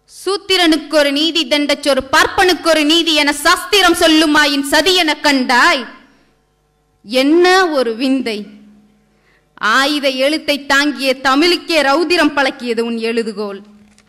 சூத்திரனுக்கு ஒரு நீதி தண்டச்சொரு பார்ப்பனுக்கு ஒரு நீதி என சாஸ்திரம் சொல்லுமாயின் சதி என கண்டாய் என்ன ஒரு விந்தை ஆயுத எழுத்தை தாங்கிய தமிழுக்கே ரௌதிரம் பழக்கியது உன் எழுதுகோல்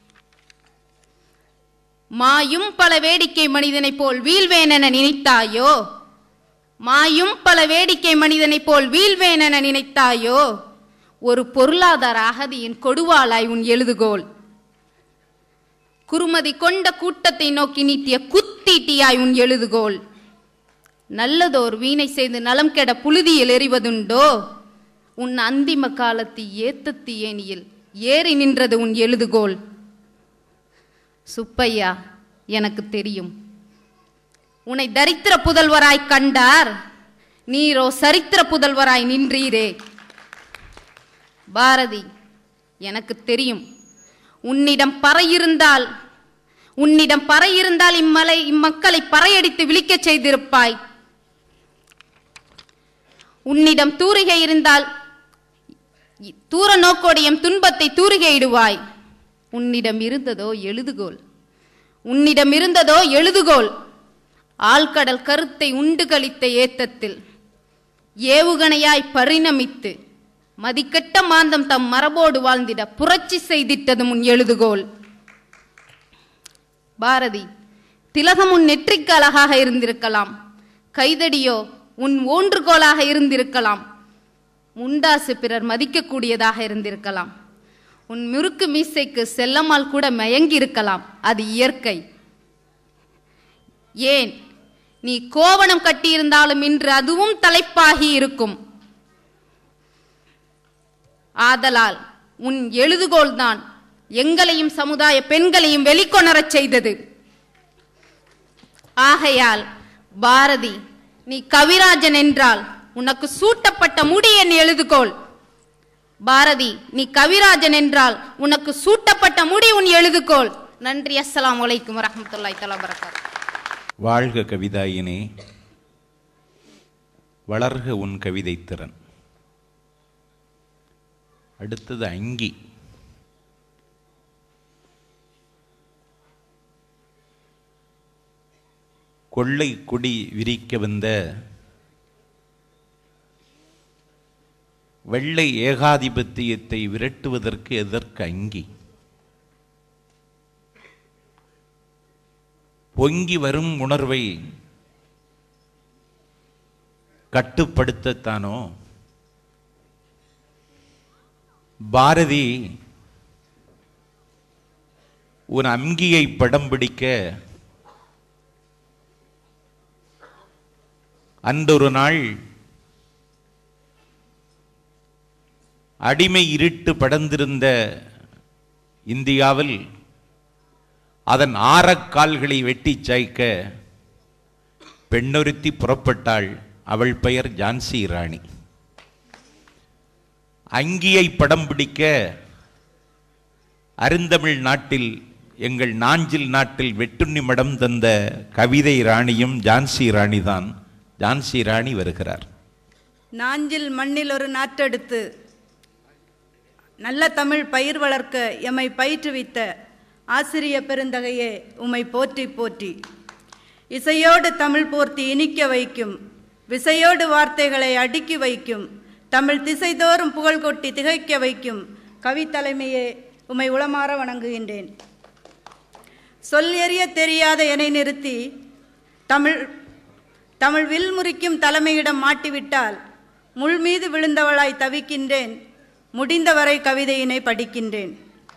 மாயும் பல வேடிக்கை மனிதனைப் போல் வீழ்வேன் என நினைத்தாயோ மாயும் பல வேடிக்கை மனிதனைப் போல் வீழ்வேன் என நினைத்தாயோ ஒரு பொருளாதார அகதியின் கொடுவாளாய் உன் எழுதுகோல் குறுமதி கொண்ட கூட்டத்தை நோக்கி நீட்டிய குத்தீட்டியாய் உன் எழுதுகோல் நல்லதோர் வீணை செய்து நலம் கெட புழுதியில் எறிவதுண்டோ உன் அந்திம காலத்து ஏத்தத்து ஏனியில் ஏறி நின்றது உன் எழுதுகோல் சுப்பையா எனக்கு தெரியும் உன்னை தரித்திர புதல்வராய் கண்டார் நீரோ சரித்திர புதல்வராய் நின்றீரே பாரதி எனக்கு தெரியும் உன்னிடம் பறை இருந்தால் உன்னிடம் பறை இருந்தால் இம்மலை இம்மக்களை பறையடித்து விழிக்கச் செய்திருப்பாய் உன்னிடம் தூரிகை இருந்தால் இ- தூர நோக்கோடு எம் துன்பத்தை தூரிகையிடுவாய் உன்னிடம் இருந்ததோ எழுதுகோல் உன்னிடம் இருந்ததோ எழுதுகோல் ஆழ்கடல் கருத்தை உண்டு கழித்த ஏத்தத்தில் ஏவுகணையாய் பரிணமித்து மதிக்கட்ட மாந்தம் தம் மரபோடு வாழ்ந்திட புரட்சி செய்திட்டது முன் எழுதுகோல் பாரதி திலகம் உன் நெற்றிக்கு அழகாக இருந்திருக்கலாம் கைதடியோ உன் ஊன்றுகோலாக இருந்திருக்கலாம் முண்டாசு பிறர் மதிக்கக்கூடியதாக இருந்திருக்கலாம் உன் முறுக்கு மீசைக்கு செல்லம்மாள் கூட மயங்கி இருக்கலாம் அது இயற்கை ஏன் நீ கோவணம் கட்டியிருந்தாலும் இன்று அதுவும் தலைப்பாகி இருக்கும் ஆதலால் உன் எழுதுகோல்தான் எங்களையும் சமுதாய பெண்களையும் வெளிக்கொணரச் செய்தது ஆகையால் பாரதி நீ கவிராஜன் என்றால் உனக்கு சூட்டப்பட்ட முடி என் எழுதுகோல் பாரதி நீ கவிராஜன் என்றால் உனக்கு சூட்டப்பட்ட முடி உன் எழுதுகோல் நன்றி அஸ்ஸலாமு அலைக்கும் வரஹ்மத்துல்லாஹி தஆலா வரகாத்துஹு வாழ்க கவிதாயினே வளர்க உன் கவிதை திறன் அடுத்தது அங்கி கொள்ளை கொடி விரிக்க வந்த வெள்ளை ஏகாதிபத்தியத்தை விரட்டுவதற்கு எதற்கு அங்கி பொங்கி வரும் உணர்வை கட்டுப்படுத்தத்தானோ பாரதி உன் அங்கியை படம் பிடிக்க அன்றொரு நாள் அடிமை இருட்டு படர்ந்திருந்த இந்தியாவில் அதன் ஆரக்கால்களை வெட்டிச் சாய்க்க பெண்ணொருத்தி புறப்பட்டாள் அவள் பெயர் ஜான்சி ராணி அங்கியை படம் பிடிக்க அருந்தமிழ் நாட்டில் எங்கள் நாஞ்சில் நாட்டில் வெட்டுண்ணி மடம் தந்த கவிதை ராணியும் ஜான்சி ராணி தான் ஜான்சி ராணி வருகிறார் நாஞ்சில் மண்ணில் ஒரு நாற்றெடுத்து நல்ல தமிழ் பயிர் வளர்க்க எம்மை பயிற்றுவித்த ஆசிரிய பெருந்தகையே உம்மை போற்றி போற்றி இசையோடு தமிழ் போர்த்தி இனிக்க வைக்கும் விசையோடு வார்த்தைகளை அடுக்கி வைக்கும் தமிழ் திசைதோறும் புகழ் கொட்டி திகைக்க வைக்கும் கவித்தலைமையே உம்மை உளமாற வணங்குகின்றேன் சொல் எறிய தெரியாத என்னை நிறுத்தி தமிழ் தமிழ் வில் முறிக்கும் தலைமையிடம் மாட்டிவிட்டால் முள் மீது விழுந்தவளாய் தவிக்கின்றேன் முடிந்தவரை கவிதையினை படிக்கின்றேன்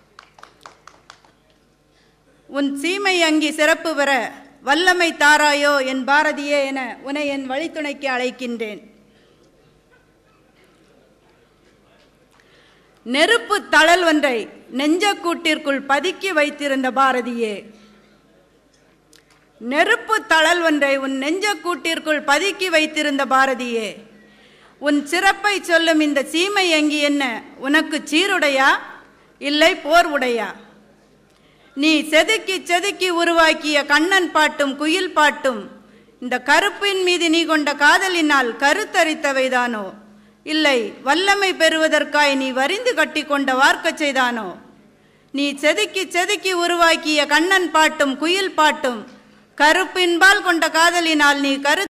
உன் சீமை அங்கி சிறப்பு பெற வல்லமை தாராயோ என் பாரதியே என உன்னை என் வழித்துணைக்கு அழைக்கின்றேன் நெருப்பு தழல் ஒன்றை நெஞ்சக்கூட்டிற்குள் பதுக்கி வைத்திருந்த பாரதியே நெருப்பு தழல் ஒன்றை உன் நெஞ்சக்கூட்டிற்குள் பதுக்கி வைத்திருந்த பாரதியே உன் சிறப்பை சொல்லும் இந்த சீமை அங்கி என்ன உனக்கு சீருடையா இல்லை போர் உடையா நீ செதுக்கி செதுக்கி உருவாக்கிய கண்ணன் பாட்டும் குயில் பாட்டும் இந்த கருப்பின் மீது நீ கொண்ட காதலினால் கருத்தரித்தவைதானோ இல்லை வல்லமை பெறுவதற்காய் நீ வரிந்து கட்டி கொண்ட வார்க்கச் செய்தானோ நீ செதுக்கி செதுக்கி உருவாக்கிய கண்ணன் பாட்டும் குயில் பாட்டும் கருப்பின்பால் கொண்ட காதலினால் நீ கரு